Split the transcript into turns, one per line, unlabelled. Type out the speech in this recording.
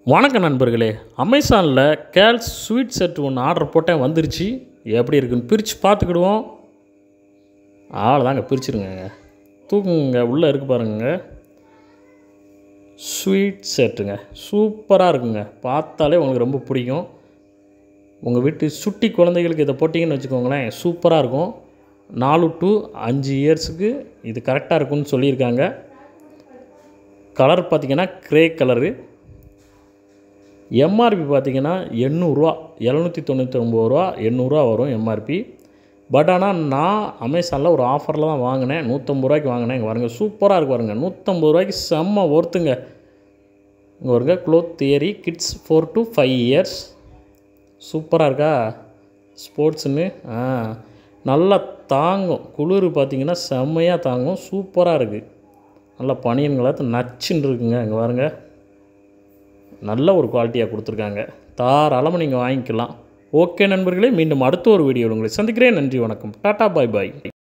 வணக்கம் நண்பர்களே அமேசானில் கேல்ஸ் ஸ்வீட் செட் ஒன்று ஆர்டர் போட்டேன் வந்துருச்சு எப்படி இருக்குன்னு பிரித்து பார்த்துக்கிடுவோம் அவ்வளோதாங்க பிரிச்சுருங்க தூக்குங்க உள்ளே இருக்கு பாருங்க ஸ்வீட் செட்டுங்க சூப்பராக இருக்குங்க பார்த்தாலே உங்களுக்கு ரொம்ப பிடிக்கும் உங்கள் வீட்டு சுட்டி குழந்தைகளுக்கு இதை போட்டிங்கன்னு வச்சுக்கோங்களேன் சூப்பராக இருக்கும் நாலு டு அஞ்சு இயர்ஸுக்கு இது கரெக்டாக இருக்கும்னு சொல்லியிருக்காங்க கலர் பார்த்திங்கன்னா க்ரே கலரு எம்ஆர்பி பார்த்தீங்கன்னா எண்ணூறுரூவா எழுநூற்றி தொண்ணூற்றி ஒம்பது ரூபா எண்ணூறுரூவா வரும் எம்ஆர்பி பட் ஆனால் நான் அமேசானில் ஒரு ஆஃபரில் தான் வாங்கினேன் நூற்றம்பது ரூபாய்க்கு வாங்கினேன் இங்கே பாருங்கள் சூப்பராக இருக்கு பாருங்கள் நூற்றம்பது ரூபாய்க்கு செம்ம ஒர்த்துங்க இங்கே வருங்க cloth theory kids four to five years சூப்பராக இருக்கா ஸ்போர்ட்ஸுன்னு ஆ நல்லா தாங்கும் குளிர் பார்த்தீங்கன்னா செம்மையாக தாங்கும் சூப்பராக இருக்குது நல்லா பனியன்களாத்து நச்சுன்னு இருக்குங்க இங்கே பாருங்க நல்ல ஒரு குவாலிட்டியாக கொடுத்துருக்காங்க தாராளமாக நீங்கள் வாங்கிக்கலாம் ஓகே நண்பர்களே மீண்டும் அடுத்த ஒரு வீடியோவில் உங்களை சந்திக்கிறேன் நன்றி வணக்கம் டாட்டா பாய் பாய்